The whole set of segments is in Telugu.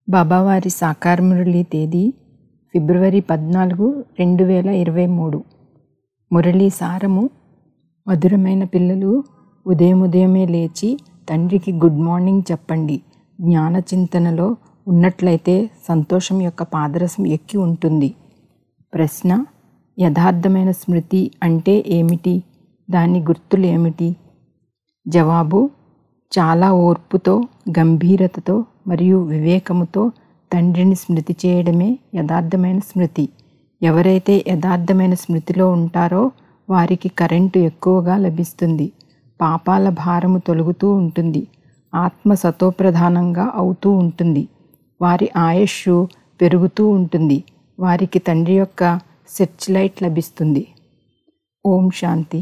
బాబావారి సాకార మురళి తేదీ ఫిబ్రవరి పద్నాలుగు రెండు వేల ఇరవై మూడు మురళీ సారము మధురమైన పిల్లలు ఉదయం ఉదయమే లేచి తండ్రికి గుడ్ మార్నింగ్ చెప్పండి జ్ఞాన చింతనలో ఉన్నట్లయితే సంతోషం యొక్క పాదరసం ఎక్కి ఉంటుంది ప్రశ్న యథార్థమైన స్మృతి అంటే ఏమిటి దాని గుర్తులు ఏమిటి జవాబు చాలా ఓర్పుతో గంభీరతతో మరియు వివేకముతో తండ్రిని స్మృతి చేయడమే యథార్థమైన స్మృతి ఎవరైతే యథార్థమైన స్మృతిలో ఉంటారో వారికి కరెంటు ఎక్కువగా లభిస్తుంది పాపాల భారము తొలగుతూ ఉంటుంది ఆత్మ సతోప్రధానంగా అవుతూ ఉంటుంది వారి ఆయుష్ పెరుగుతూ ఉంటుంది వారికి తండ్రి యొక్క సెర్చ్ లైట్ లభిస్తుంది ఓం శాంతి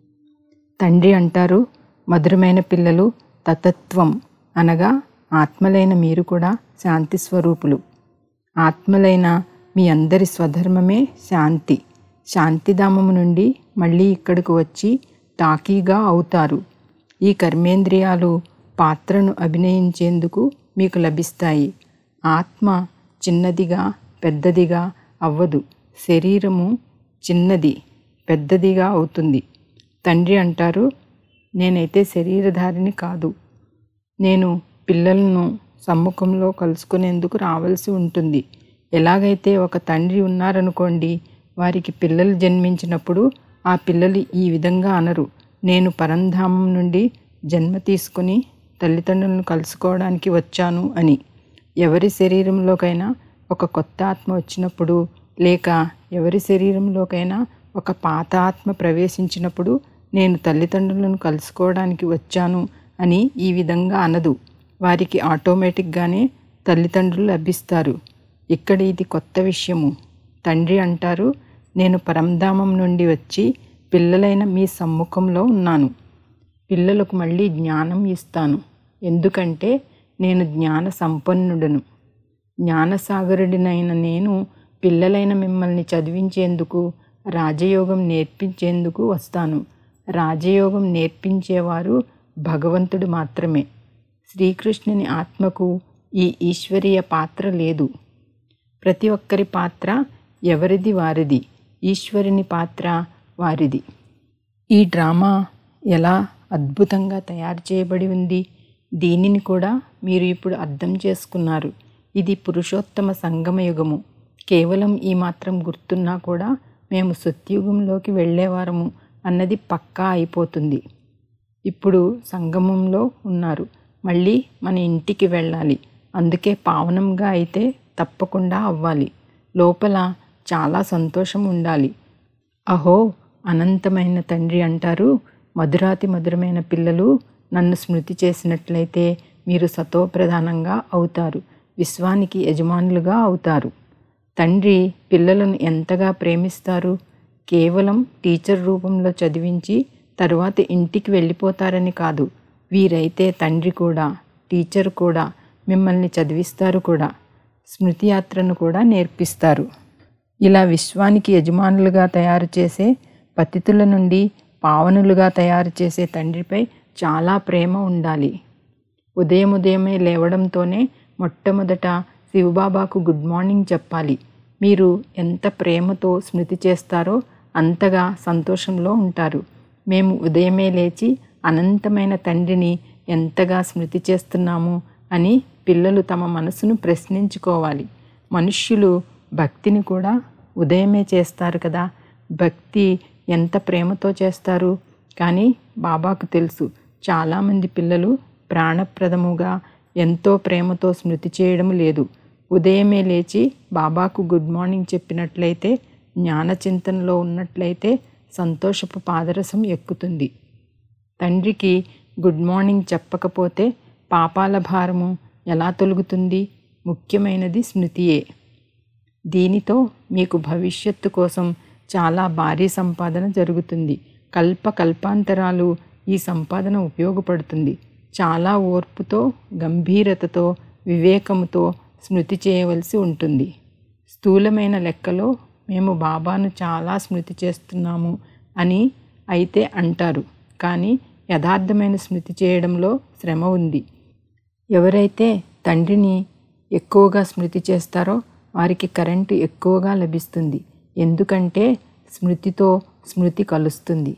తండ్రి అంటారు మధురమైన పిల్లలు తతత్వం అనగా ఆత్మలైన మీరు కూడా శాంతి స్వరూపులు ఆత్మలైన మీ అందరి స్వధర్మమే శాంతి శాంతిధామము నుండి మళ్ళీ ఇక్కడికి వచ్చి టాకీగా అవుతారు ఈ కర్మేంద్రియాలు పాత్రను అభినయించేందుకు మీకు లభిస్తాయి ఆత్మ చిన్నదిగా పెద్దదిగా అవ్వదు శరీరము చిన్నది పెద్దదిగా అవుతుంది తండ్రి అంటారు నేనైతే శరీరధారిని కాదు నేను పిల్లలను సమ్ముఖంలో కలుసుకునేందుకు రావాల్సి ఉంటుంది ఎలాగైతే ఒక తండ్రి ఉన్నారనుకోండి వారికి పిల్లలు జన్మించినప్పుడు ఆ పిల్లలు ఈ విధంగా అనరు నేను పరంధామం నుండి జన్మ తీసుకుని తల్లిదండ్రులను కలుసుకోవడానికి వచ్చాను అని ఎవరి శరీరంలోకైనా ఒక కొత్త ఆత్మ వచ్చినప్పుడు లేక ఎవరి శరీరంలోకైనా ఒక పాత ఆత్మ ప్రవేశించినప్పుడు నేను తల్లిదండ్రులను కలుసుకోవడానికి వచ్చాను అని ఈ విధంగా అనదు వారికి ఆటోమేటిక్గానే తల్లిదండ్రులు లభిస్తారు ఇక్కడ ఇది కొత్త విషయము తండ్రి అంటారు నేను పరంధామం నుండి వచ్చి పిల్లలైన మీ సమ్ముఖంలో ఉన్నాను పిల్లలకు మళ్ళీ జ్ఞానం ఇస్తాను ఎందుకంటే నేను జ్ఞాన సంపన్నుడను జ్ఞానసాగరుడినైన నేను పిల్లలైన మిమ్మల్ని చదివించేందుకు రాజయోగం నేర్పించేందుకు వస్తాను రాజయోగం నేర్పించేవారు భగవంతుడు మాత్రమే శ్రీకృష్ణుని ఆత్మకు ఈ ఈశ్వరీయ పాత్ర లేదు ప్రతి ఒక్కరి పాత్ర ఎవరిది వారిది ఈశ్వరుని పాత్ర వారిది ఈ డ్రామా ఎలా అద్భుతంగా తయారు చేయబడి ఉంది దీనిని కూడా మీరు ఇప్పుడు అర్థం చేసుకున్నారు ఇది పురుషోత్తమ సంగమ యుగము కేవలం ఈ మాత్రం గుర్తున్నా కూడా మేము సత్యుగంలోకి వెళ్ళేవారము అన్నది పక్కా అయిపోతుంది ఇప్పుడు సంగమంలో ఉన్నారు మళ్ళీ మన ఇంటికి వెళ్ళాలి అందుకే పావనంగా అయితే తప్పకుండా అవ్వాలి లోపల చాలా సంతోషం ఉండాలి అహో అనంతమైన తండ్రి అంటారు మధురాతి మధురమైన పిల్లలు నన్ను స్మృతి చేసినట్లయితే మీరు సతోప్రధానంగా అవుతారు విశ్వానికి యజమానులుగా అవుతారు తండ్రి పిల్లలను ఎంతగా ప్రేమిస్తారు కేవలం టీచర్ రూపంలో చదివించి తరువాత ఇంటికి వెళ్ళిపోతారని కాదు వీరైతే తండ్రి కూడా టీచర్ కూడా మిమ్మల్ని చదివిస్తారు కూడా స్మృతి యాత్రను కూడా నేర్పిస్తారు ఇలా విశ్వానికి యజమానులుగా తయారు చేసే పతితుల నుండి పావనులుగా తయారు చేసే తండ్రిపై చాలా ప్రేమ ఉండాలి ఉదయం ఉదయమే లేవడంతోనే మొట్టమొదట శివబాబాకు గుడ్ మార్నింగ్ చెప్పాలి మీరు ఎంత ప్రేమతో స్మృతి చేస్తారో అంతగా సంతోషంలో ఉంటారు మేము ఉదయమే లేచి అనంతమైన తండ్రిని ఎంతగా స్మృతి చేస్తున్నాము అని పిల్లలు తమ మనసును ప్రశ్నించుకోవాలి మనుష్యులు భక్తిని కూడా ఉదయమే చేస్తారు కదా భక్తి ఎంత ప్రేమతో చేస్తారు కానీ బాబాకు తెలుసు చాలామంది పిల్లలు ప్రాణప్రదముగా ఎంతో ప్రేమతో స్మృతి చేయడం లేదు ఉదయమే లేచి బాబాకు గుడ్ మార్నింగ్ చెప్పినట్లయితే జ్ఞాన చింతనలో ఉన్నట్లయితే సంతోషపు పాదరసం ఎక్కుతుంది తండ్రికి గుడ్ మార్నింగ్ చెప్పకపోతే పాపాల భారము ఎలా తొలుగుతుంది ముఖ్యమైనది స్మృతియే దీనితో మీకు భవిష్యత్తు కోసం చాలా భారీ సంపాదన జరుగుతుంది కల్ప కల్పాంతరాలు ఈ సంపాదన ఉపయోగపడుతుంది చాలా ఓర్పుతో గంభీరతతో వివేకముతో స్మృతి చేయవలసి ఉంటుంది స్థూలమైన లెక్కలో మేము బాబాను చాలా స్మృతి చేస్తున్నాము అని అయితే అంటారు కానీ యథార్థమైన స్మృతి చేయడంలో శ్రమ ఉంది ఎవరైతే తండ్రిని ఎక్కువగా స్మృతి చేస్తారో వారికి కరెంటు ఎక్కువగా లభిస్తుంది ఎందుకంటే స్మృతితో స్మృతి కలుస్తుంది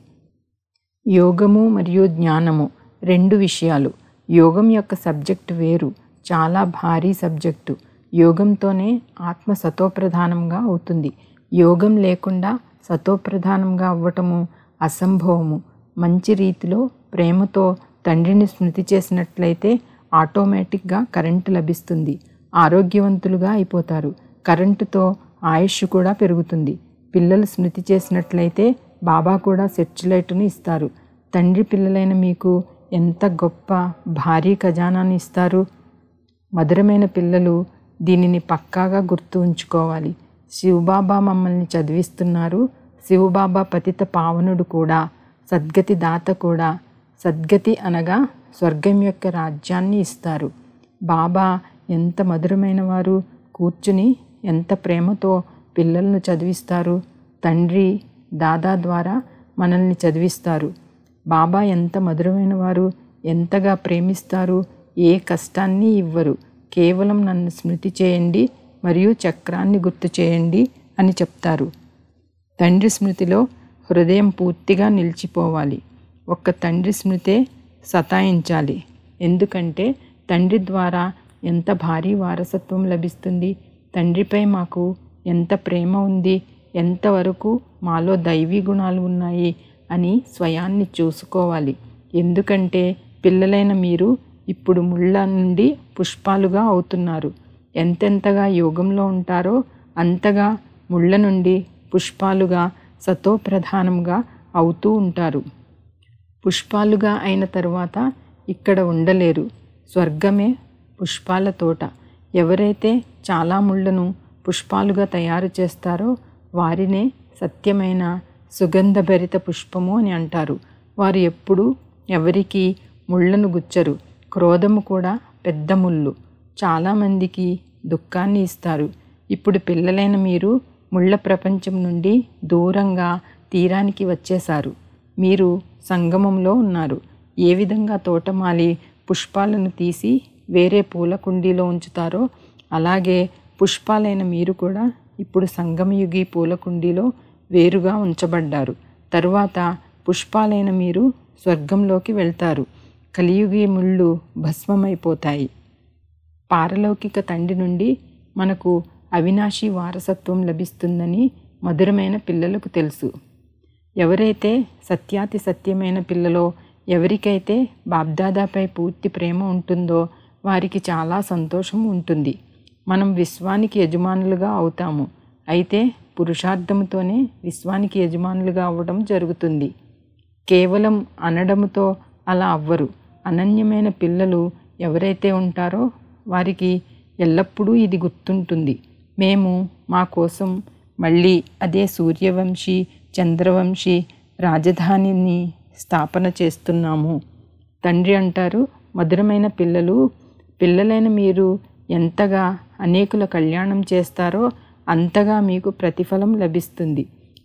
యోగము మరియు జ్ఞానము రెండు విషయాలు యోగం యొక్క సబ్జెక్టు వేరు చాలా భారీ సబ్జెక్టు యోగంతోనే ఆత్మ సతోప్రధానంగా అవుతుంది యోగం లేకుండా సతోప్రధానంగా అవ్వటము అసంభవము మంచి రీతిలో ప్రేమతో తండ్రిని స్మృతి చేసినట్లయితే ఆటోమేటిక్గా కరెంటు లభిస్తుంది ఆరోగ్యవంతులుగా అయిపోతారు కరెంటుతో ఆయుష్ కూడా పెరుగుతుంది పిల్లలు స్మృతి చేసినట్లయితే బాబా కూడా సెర్చ్ లైట్ను ఇస్తారు తండ్రి పిల్లలైన మీకు ఎంత గొప్ప భారీ ఖజానాన్ని ఇస్తారు మధురమైన పిల్లలు దీనిని పక్కాగా గుర్తు ఉంచుకోవాలి శివబాబా మమ్మల్ని చదివిస్తున్నారు శివబాబా పతిత పావనుడు కూడా సద్గతి దాత కూడా సద్గతి అనగా స్వర్గం యొక్క రాజ్యాన్ని ఇస్తారు బాబా ఎంత మధురమైన వారు కూర్చుని ఎంత ప్రేమతో పిల్లలను చదివిస్తారు తండ్రి దాదా ద్వారా మనల్ని చదివిస్తారు బాబా ఎంత మధురమైన వారు ఎంతగా ప్రేమిస్తారు ఏ కష్టాన్ని ఇవ్వరు కేవలం నన్ను స్మృతి చేయండి మరియు చక్రాన్ని గుర్తు చేయండి అని చెప్తారు తండ్రి స్మృతిలో హృదయం పూర్తిగా నిలిచిపోవాలి ఒక్క తండ్రి స్మృతే సతాయించాలి ఎందుకంటే తండ్రి ద్వారా ఎంత భారీ వారసత్వం లభిస్తుంది తండ్రిపై మాకు ఎంత ప్రేమ ఉంది ఎంతవరకు మాలో దైవీ గుణాలు ఉన్నాయి అని స్వయాన్ని చూసుకోవాలి ఎందుకంటే పిల్లలైన మీరు ఇప్పుడు ముళ్ళ నుండి పుష్పాలుగా అవుతున్నారు ఎంతెంతగా యోగంలో ఉంటారో అంతగా ముళ్ళ నుండి పుష్పాలుగా సతోప్రధానంగా అవుతూ ఉంటారు పుష్పాలుగా అయిన తరువాత ఇక్కడ ఉండలేరు స్వర్గమే పుష్పాల తోట ఎవరైతే చాలా ముళ్ళను పుష్పాలుగా తయారు చేస్తారో వారినే సత్యమైన సుగంధభరిత పుష్పము అని అంటారు వారు ఎప్పుడూ ఎవరికి ముళ్ళను గుచ్చరు క్రోధము కూడా పెద్ద ముళ్ళు చాలామందికి దుఃఖాన్ని ఇస్తారు ఇప్పుడు పిల్లలైన మీరు ముళ్ళ ప్రపంచం నుండి దూరంగా తీరానికి వచ్చేశారు మీరు సంగమంలో ఉన్నారు ఏ విధంగా తోటమాలి పుష్పాలను తీసి వేరే పూల కుండీలో ఉంచుతారో అలాగే పుష్పాలైన మీరు కూడా ఇప్పుడు సంగమయుగి పూల కుండీలో వేరుగా ఉంచబడ్డారు తరువాత పుష్పాలైన మీరు స్వర్గంలోకి వెళ్తారు కలియుగి ముళ్ళు భస్మమైపోతాయి పారలౌకిక తండ్రి నుండి మనకు అవినాశి వారసత్వం లభిస్తుందని మధురమైన పిల్లలకు తెలుసు ఎవరైతే సత్యాతి సత్యమైన పిల్లలో ఎవరికైతే బాబ్దాదాపై పూర్తి ప్రేమ ఉంటుందో వారికి చాలా సంతోషం ఉంటుంది మనం విశ్వానికి యజమానులుగా అవుతాము అయితే పురుషార్థముతోనే విశ్వానికి యజమానులుగా అవ్వడం జరుగుతుంది కేవలం అనడముతో అలా అవ్వరు అనన్యమైన పిల్లలు ఎవరైతే ఉంటారో వారికి ఎల్లప్పుడూ ఇది గుర్తుంటుంది మేము మా కోసం మళ్ళీ అదే సూర్యవంశీ చంద్రవంశీ రాజధానిని స్థాపన చేస్తున్నాము తండ్రి అంటారు మధురమైన పిల్లలు పిల్లలైన మీరు ఎంతగా అనేకుల కళ్యాణం చేస్తారో అంతగా మీకు ప్రతిఫలం లభిస్తుంది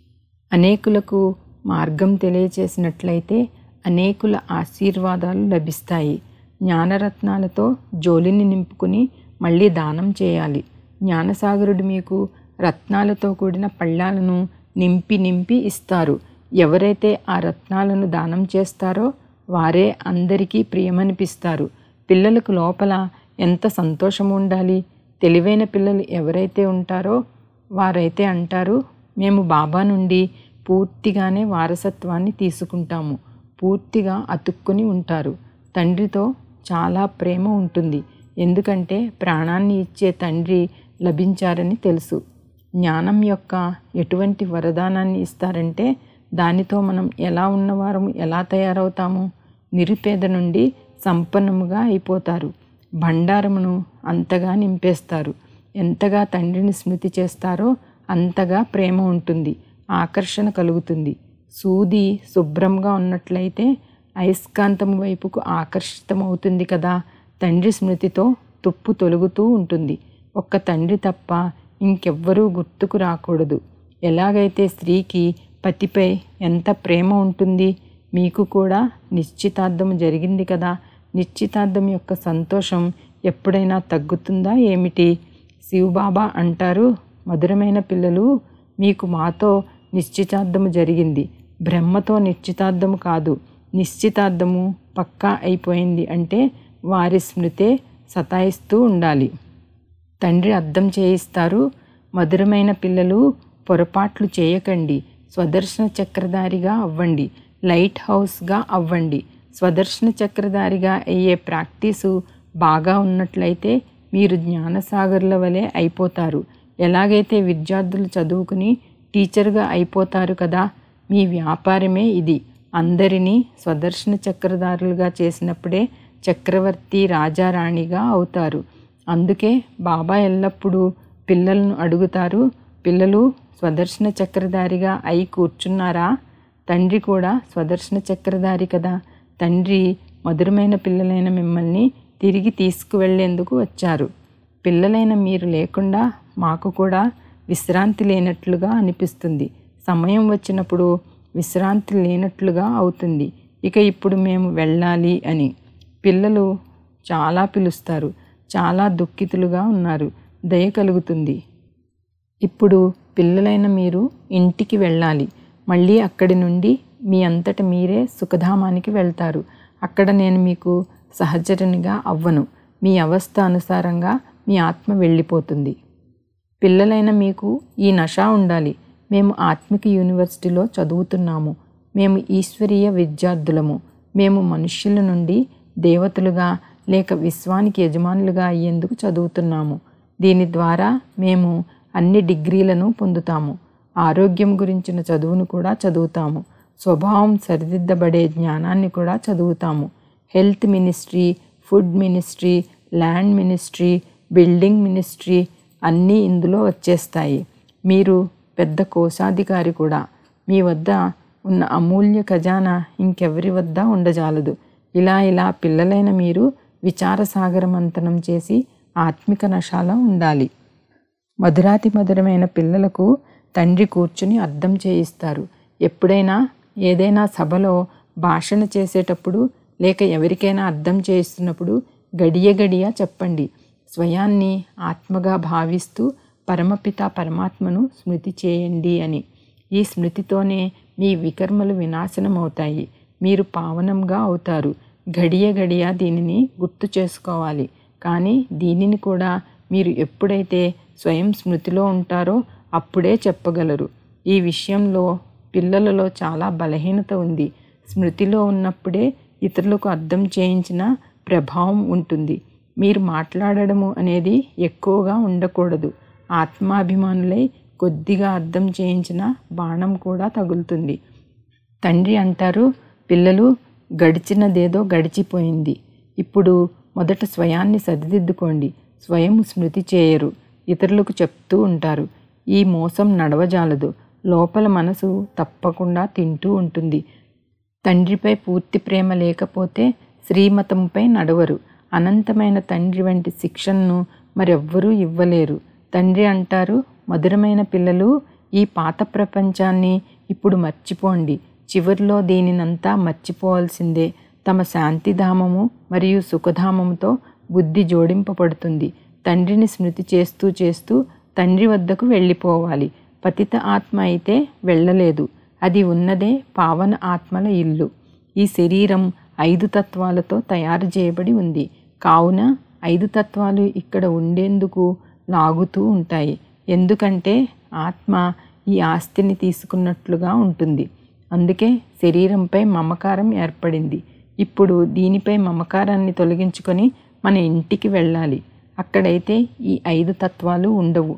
అనేకులకు మార్గం తెలియచేసినట్లయితే అనేకుల ఆశీర్వాదాలు లభిస్తాయి జ్ఞానరత్నాలతో జోలిని నింపుకుని మళ్ళీ దానం చేయాలి జ్ఞానసాగరుడు మీకు రత్నాలతో కూడిన పళ్ళాలను నింపి నింపి ఇస్తారు ఎవరైతే ఆ రత్నాలను దానం చేస్తారో వారే అందరికీ ప్రియమనిపిస్తారు పిల్లలకు లోపల ఎంత సంతోషం ఉండాలి తెలివైన పిల్లలు ఎవరైతే ఉంటారో వారైతే అంటారు మేము బాబా నుండి పూర్తిగానే వారసత్వాన్ని తీసుకుంటాము పూర్తిగా అతుక్కుని ఉంటారు తండ్రితో చాలా ప్రేమ ఉంటుంది ఎందుకంటే ప్రాణాన్ని ఇచ్చే తండ్రి లభించారని తెలుసు జ్ఞానం యొక్క ఎటువంటి వరదానాన్ని ఇస్తారంటే దానితో మనం ఎలా ఉన్నవారం ఎలా తయారవుతాము నిరుపేద నుండి సంపన్నముగా అయిపోతారు భండారమును అంతగా నింపేస్తారు ఎంతగా తండ్రిని స్మృతి చేస్తారో అంతగా ప్రేమ ఉంటుంది ఆకర్షణ కలుగుతుంది సూది శుభ్రంగా ఉన్నట్లయితే అయస్కాంతం వైపుకు ఆకర్షితమవుతుంది కదా తండ్రి స్మృతితో తుప్పు తొలుగుతూ ఉంటుంది ఒక్క తండ్రి తప్ప ఇంకెవ్వరూ గుర్తుకు రాకూడదు ఎలాగైతే స్త్రీకి పతిపై ఎంత ప్రేమ ఉంటుంది మీకు కూడా నిశ్చితార్థం జరిగింది కదా నిశ్చితార్థం యొక్క సంతోషం ఎప్పుడైనా తగ్గుతుందా ఏమిటి శివబాబా అంటారు మధురమైన పిల్లలు మీకు మాతో నిశ్చితార్థము జరిగింది బ్రహ్మతో నిశ్చితార్థము కాదు నిశ్చితార్థము పక్కా అయిపోయింది అంటే వారి స్మృతే సతాయిస్తూ ఉండాలి తండ్రి అర్థం చేయిస్తారు మధురమైన పిల్లలు పొరపాట్లు చేయకండి స్వదర్శన చక్రధారిగా అవ్వండి లైట్ హౌస్గా అవ్వండి స్వదర్శన చక్రధారిగా అయ్యే ప్రాక్టీసు బాగా ఉన్నట్లయితే మీరు జ్ఞానసాగర్ల వలె అయిపోతారు ఎలాగైతే విద్యార్థులు చదువుకుని టీచర్గా అయిపోతారు కదా మీ వ్యాపారమే ఇది అందరినీ స్వదర్శన చక్రధారులుగా చేసినప్పుడే చక్రవర్తి రాజారాణిగా అవుతారు అందుకే బాబా ఎల్లప్పుడూ పిల్లలను అడుగుతారు పిల్లలు స్వదర్శన చక్రధారిగా అయి కూర్చున్నారా తండ్రి కూడా స్వదర్శన చక్రధారి కదా తండ్రి మధురమైన పిల్లలైన మిమ్మల్ని తిరిగి తీసుకువెళ్లేందుకు వచ్చారు పిల్లలైన మీరు లేకుండా మాకు కూడా విశ్రాంతి లేనట్లుగా అనిపిస్తుంది సమయం వచ్చినప్పుడు విశ్రాంతి లేనట్లుగా అవుతుంది ఇక ఇప్పుడు మేము వెళ్ళాలి అని పిల్లలు చాలా పిలుస్తారు చాలా దుఃఖితులుగా ఉన్నారు దయ కలుగుతుంది ఇప్పుడు పిల్లలైన మీరు ఇంటికి వెళ్ళాలి మళ్ళీ అక్కడి నుండి మీ అంతట మీరే సుఖధామానికి వెళ్తారు అక్కడ నేను మీకు సహచరునిగా అవ్వను మీ అవస్థ అనుసారంగా మీ ఆత్మ వెళ్ళిపోతుంది పిల్లలైన మీకు ఈ నష ఉండాలి మేము ఆత్మిక యూనివర్సిటీలో చదువుతున్నాము మేము ఈశ్వరీయ విద్యార్థులము మేము మనుష్యుల నుండి దేవతలుగా లేక విశ్వానికి యజమానులుగా అయ్యేందుకు చదువుతున్నాము దీని ద్వారా మేము అన్ని డిగ్రీలను పొందుతాము ఆరోగ్యం గురించిన చదువును కూడా చదువుతాము స్వభావం సరిదిద్దబడే జ్ఞానాన్ని కూడా చదువుతాము health ministry food ministry land ministry building ministry అన్నీ ఇందులో వచ్చేస్తాయి మీరు పెద్ద కోశాధికారి కూడా మీ వద్ద ఉన్న అమూల్య ఖజానా ఇంకెవరి వద్ద ఉండజాలదు ఇలా ఇలా పిల్లలైన మీరు విచారసాగర మంతనం చేసి ఆత్మిక నశాలో ఉండాలి మధురాతి మధురమైన పిల్లలకు తండ్రి కూర్చుని అర్థం చేయిస్తారు ఎప్పుడైనా ఏదైనా సభలో భాషణ చేసేటప్పుడు లేక ఎవరికైనా అర్థం చేయిస్తున్నప్పుడు గడియ గడియ చెప్పండి స్వయాన్ని ఆత్మగా భావిస్తూ పరమపిత పరమాత్మను స్మృతి చేయండి అని ఈ స్మృతితోనే మీ వికర్మలు వినాశనమవుతాయి మీరు పావనంగా అవుతారు గడియ గడియ దీనిని గుర్తు చేసుకోవాలి కానీ దీనిని కూడా మీరు ఎప్పుడైతే స్వయం స్మృతిలో ఉంటారో అప్పుడే చెప్పగలరు ఈ విషయంలో పిల్లలలో చాలా బలహీనత ఉంది స్మృతిలో ఉన్నప్పుడే ఇతరులకు అర్థం చేయించిన ప్రభావం ఉంటుంది మీరు మాట్లాడడము అనేది ఎక్కువగా ఉండకూడదు ఆత్మాభిమానులై కొద్దిగా అర్థం చేయించిన బాణం కూడా తగులుతుంది తండ్రి అంటారు పిల్లలు గడిచినదేదో గడిచిపోయింది ఇప్పుడు మొదట స్వయాన్ని సరిదిద్దుకోండి స్వయం స్మృతి చేయరు ఇతరులకు చెప్తూ ఉంటారు ఈ మోసం నడవజాలదు లోపల మనసు తప్పకుండా తింటూ ఉంటుంది తండ్రిపై పూర్తి ప్రేమ లేకపోతే శ్రీమతంపై నడవరు అనంతమైన తండ్రి వంటి శిక్షణను మరెవ్వరూ ఇవ్వలేరు తండ్రి అంటారు మధురమైన పిల్లలు ఈ పాత ప్రపంచాన్ని ఇప్పుడు మర్చిపోండి చివరిలో దీనినంతా మర్చిపోవాల్సిందే తమ శాంతిధామము మరియు సుఖధామముతో బుద్ధి జోడింపబడుతుంది తండ్రిని స్మృతి చేస్తూ చేస్తూ తండ్రి వద్దకు వెళ్ళిపోవాలి పతిత ఆత్మ అయితే వెళ్ళలేదు అది ఉన్నదే పావన ఆత్మల ఇల్లు ఈ శరీరం ఐదు తత్వాలతో తయారు చేయబడి ఉంది కావున ఐదు తత్వాలు ఇక్కడ ఉండేందుకు లాగుతూ ఉంటాయి ఎందుకంటే ఆత్మ ఈ ఆస్తిని తీసుకున్నట్లుగా ఉంటుంది అందుకే శరీరంపై మమకారం ఏర్పడింది ఇప్పుడు దీనిపై మమకారాన్ని తొలగించుకొని మన ఇంటికి వెళ్ళాలి అక్కడైతే ఈ ఐదు తత్వాలు ఉండవు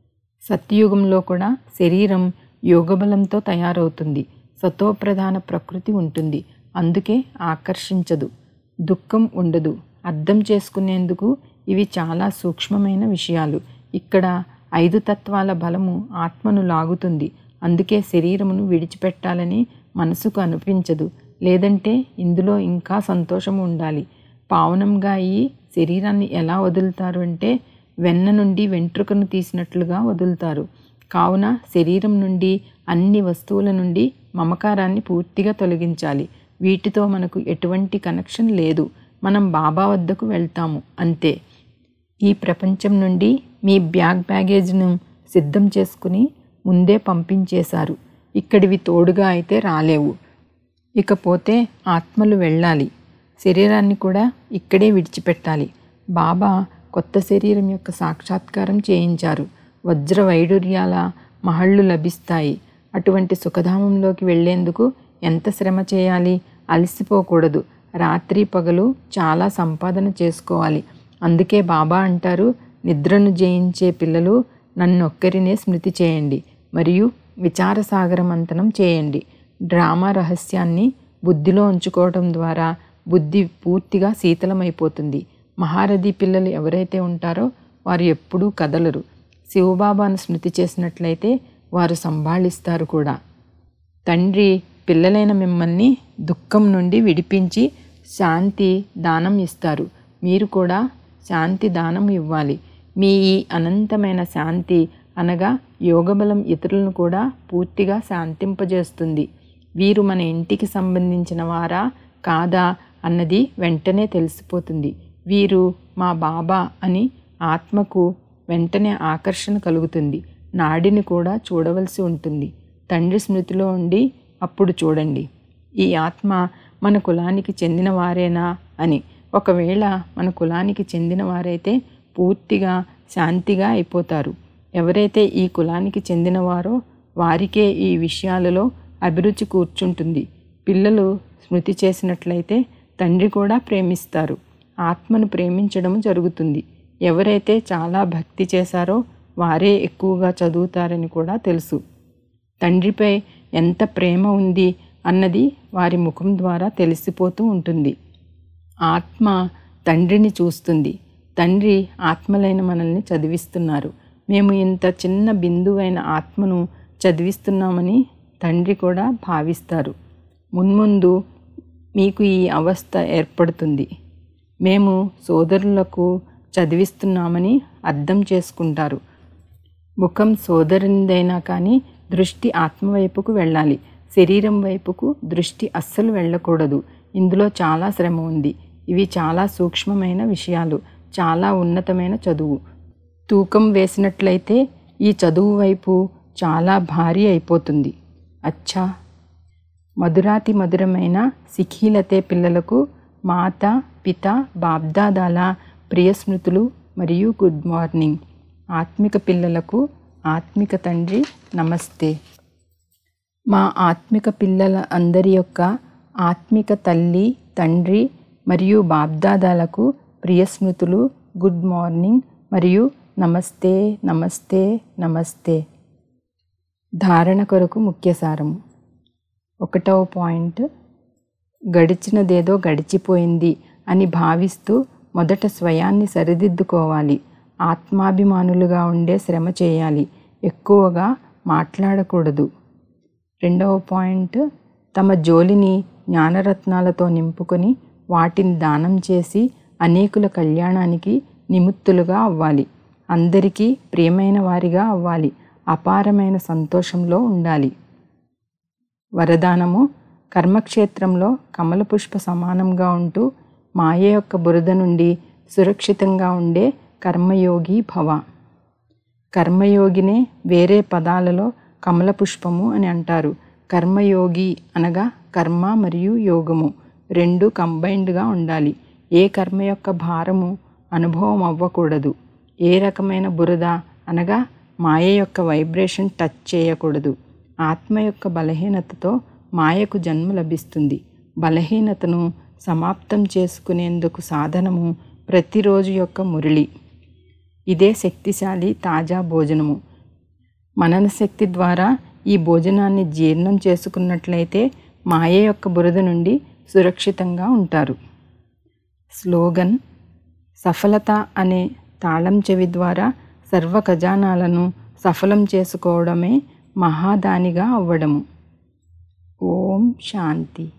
సత్యయుగంలో కూడా శరీరం యోగబలంతో తయారవుతుంది సతోప్రధాన ప్రకృతి ఉంటుంది అందుకే ఆకర్షించదు దుఃఖం ఉండదు అర్థం చేసుకునేందుకు ఇవి చాలా సూక్ష్మమైన విషయాలు ఇక్కడ ఐదు తత్వాల బలము ఆత్మను లాగుతుంది అందుకే శరీరమును విడిచిపెట్టాలని మనసుకు అనిపించదు లేదంటే ఇందులో ఇంకా సంతోషం ఉండాలి పావనంగా అయ్యి శరీరాన్ని ఎలా వదులుతారు అంటే వెన్న నుండి వెంట్రుకను తీసినట్లుగా వదులుతారు కావున శరీరం నుండి అన్ని వస్తువుల నుండి మమకారాన్ని పూర్తిగా తొలగించాలి వీటితో మనకు ఎటువంటి కనెక్షన్ లేదు మనం బాబా వద్దకు వెళ్తాము అంతే ఈ ప్రపంచం నుండి మీ బ్యాగ్ బ్యాగేజ్ను సిద్ధం చేసుకుని ముందే పంపించేశారు ఇక్కడివి తోడుగా అయితే రాలేవు ఇకపోతే ఆత్మలు వెళ్ళాలి శరీరాన్ని కూడా ఇక్కడే విడిచిపెట్టాలి బాబా కొత్త శరీరం యొక్క సాక్షాత్కారం చేయించారు వజ్ర వైడూర్యాల మహళ్ళు లభిస్తాయి అటువంటి సుఖధామంలోకి వెళ్లేందుకు ఎంత శ్రమ చేయాలి అలసిపోకూడదు రాత్రి పగలు చాలా సంపాదన చేసుకోవాలి అందుకే బాబా అంటారు నిద్రను జయించే పిల్లలు నన్నొక్కరినే స్మృతి చేయండి మరియు విచారసాగర మంతనం చేయండి డ్రామా రహస్యాన్ని బుద్ధిలో ఉంచుకోవడం ద్వారా బుద్ధి పూర్తిగా శీతలమైపోతుంది మహారథి పిల్లలు ఎవరైతే ఉంటారో వారు ఎప్పుడూ కదలరు శివబాబాను స్మృతి చేసినట్లయితే వారు సంభాళిస్తారు కూడా తండ్రి పిల్లలైన మిమ్మల్ని దుఃఖం నుండి విడిపించి శాంతి దానం ఇస్తారు మీరు కూడా శాంతి దానం ఇవ్వాలి మీ ఈ అనంతమైన శాంతి అనగా యోగబలం ఇతరులను కూడా పూర్తిగా శాంతింపజేస్తుంది వీరు మన ఇంటికి సంబంధించిన వారా కాదా అన్నది వెంటనే తెలిసిపోతుంది వీరు మా బాబా అని ఆత్మకు వెంటనే ఆకర్షణ కలుగుతుంది నాడిని కూడా చూడవలసి ఉంటుంది తండ్రి స్మృతిలో ఉండి అప్పుడు చూడండి ఈ ఆత్మ మన కులానికి చెందిన వారేనా అని ఒకవేళ మన కులానికి చెందిన వారైతే పూర్తిగా శాంతిగా అయిపోతారు ఎవరైతే ఈ కులానికి చెందినవారో వారికే ఈ విషయాలలో అభిరుచి కూర్చుంటుంది పిల్లలు స్మృతి చేసినట్లయితే తండ్రి కూడా ప్రేమిస్తారు ఆత్మను ప్రేమించడం జరుగుతుంది ఎవరైతే చాలా భక్తి చేశారో వారే ఎక్కువగా చదువుతారని కూడా తెలుసు తండ్రిపై ఎంత ప్రేమ ఉంది అన్నది వారి ముఖం ద్వారా తెలిసిపోతూ ఉంటుంది ఆత్మ తండ్రిని చూస్తుంది తండ్రి ఆత్మలైన మనల్ని చదివిస్తున్నారు మేము ఇంత చిన్న బిందువైన ఆత్మను చదివిస్తున్నామని తండ్రి కూడా భావిస్తారు మున్ముందు మీకు ఈ అవస్థ ఏర్పడుతుంది మేము సోదరులకు చదివిస్తున్నామని అర్థం చేసుకుంటారు ముఖం సోదరునిదైనా కానీ దృష్టి ఆత్మ వైపుకు వెళ్ళాలి శరీరం వైపుకు దృష్టి అస్సలు వెళ్ళకూడదు ఇందులో చాలా శ్రమ ఉంది ఇవి చాలా సూక్ష్మమైన విషయాలు చాలా ఉన్నతమైన చదువు తూకం వేసినట్లయితే ఈ చదువు వైపు చాలా భారీ అయిపోతుంది అచ్చా మధురాతి మధురమైన సిఖీలతే పిల్లలకు మాత పిత బాబ్దాదాల ప్రియ స్మృతులు మరియు గుడ్ మార్నింగ్ ఆత్మిక పిల్లలకు ఆత్మిక తండ్రి నమస్తే మా ఆత్మిక పిల్లల అందరి యొక్క ఆత్మిక తల్లి తండ్రి మరియు బాబ్దాదాలకు ప్రియ స్మృతులు గుడ్ మార్నింగ్ మరియు నమస్తే నమస్తే నమస్తే ధారణ కొరకు ముఖ్య సారము ఒకటవ పాయింట్ గడిచినదేదో గడిచిపోయింది అని భావిస్తూ మొదట స్వయాన్ని సరిదిద్దుకోవాలి ఆత్మాభిమానులుగా ఉండే శ్రమ చేయాలి ఎక్కువగా మాట్లాడకూడదు రెండవ పాయింట్ తమ జోలిని జ్ఞానరత్నాలతో నింపుకొని వాటిని దానం చేసి అనేకుల కళ్యాణానికి నిమిత్తులుగా అవ్వాలి అందరికీ ప్రియమైన వారిగా అవ్వాలి అపారమైన సంతోషంలో ఉండాలి వరదానము కర్మక్షేత్రంలో కమల పుష్ప సమానంగా ఉంటూ మాయ యొక్క బురద నుండి సురక్షితంగా ఉండే కర్మయోగి భవ కర్మయోగినే వేరే పదాలలో కమల పుష్పము అని అంటారు కర్మయోగి అనగా కర్మ మరియు యోగము రెండు కంబైన్డ్గా ఉండాలి ఏ కర్మ యొక్క భారము అనుభవం అవ్వకూడదు ఏ రకమైన బురద అనగా మాయ యొక్క వైబ్రేషన్ టచ్ చేయకూడదు ఆత్మ యొక్క బలహీనతతో మాయకు జన్మ లభిస్తుంది బలహీనతను సమాప్తం చేసుకునేందుకు సాధనము ప్రతిరోజు యొక్క మురళి ఇదే శక్తిశాలి తాజా భోజనము మనన శక్తి ద్వారా ఈ భోజనాన్ని జీర్ణం చేసుకున్నట్లయితే మాయ యొక్క బురద నుండి సురక్షితంగా ఉంటారు స్లోగన్ సఫలత అనే తాళం చెవి ద్వారా సర్వ ఖజానాలను సఫలం చేసుకోవడమే మహాదానిగా అవ్వడము ఓం శాంతి